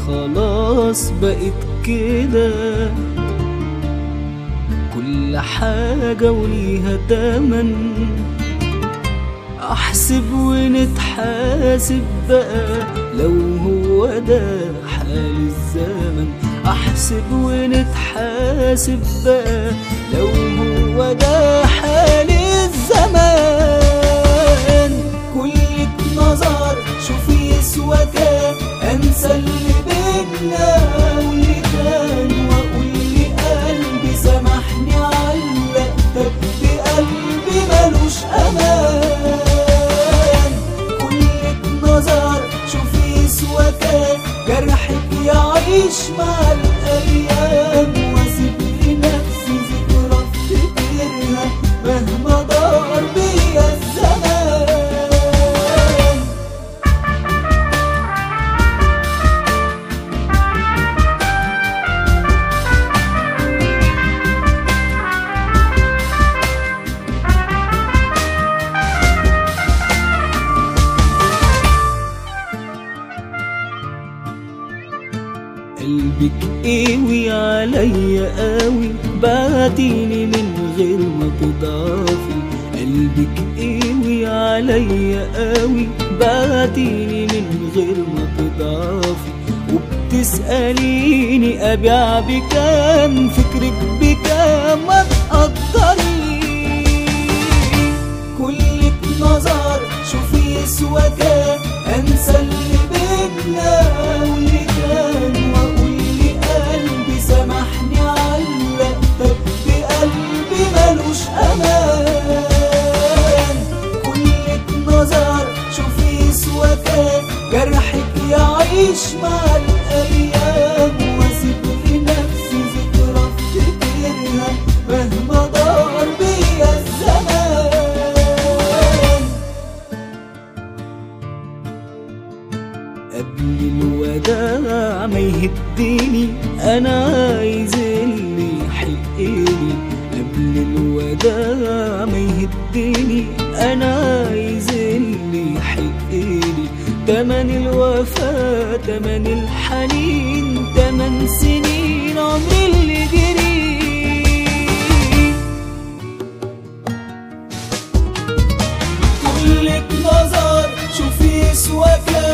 خلاص بقت كده كل حاجة وليها تمن احسب ونتحاسب بقى لو هو ده حال الزمن احسب ونتحاسب بقى لو هو ده حال الزمان كل نظر شوف يسوى كان انسى اللي بينا واللي كان واقول لقلبي سامحني علقتك بقلبي ملوش امان كل نظر شوف يسوى كان جرحك يعيش مع الايام واسيب لنفسي ذكرى افتكرها مهما دار بيا الزمان قلبك قوي عليا قوي بعتيني من غير ما تضعفي قلبك قوي عليا قوي بعتيني من غير ما تضعفي وبتسأليني أبيع بكام فكرك بكام ما تقدري كلك نظر شوفي يسوى كام انسى اللي بينا واللي كان واقول لقلبي سامحني علقتك بقلبي ملوش امان كلك نظر شوفي يسوى كام جرحك يعيش مع الايام واسيب لنفسي ذكرى افتكرها مهما دار بيا الزمان قبل الوداع ما يهديني انا عايز اللي يحقني قبل الوداع ما يهديني انا عايز اللي يحقني تمن الوفاة تمن الحنين تمن سنين عمري اللي جري كلك نظر شوفي يسوى كام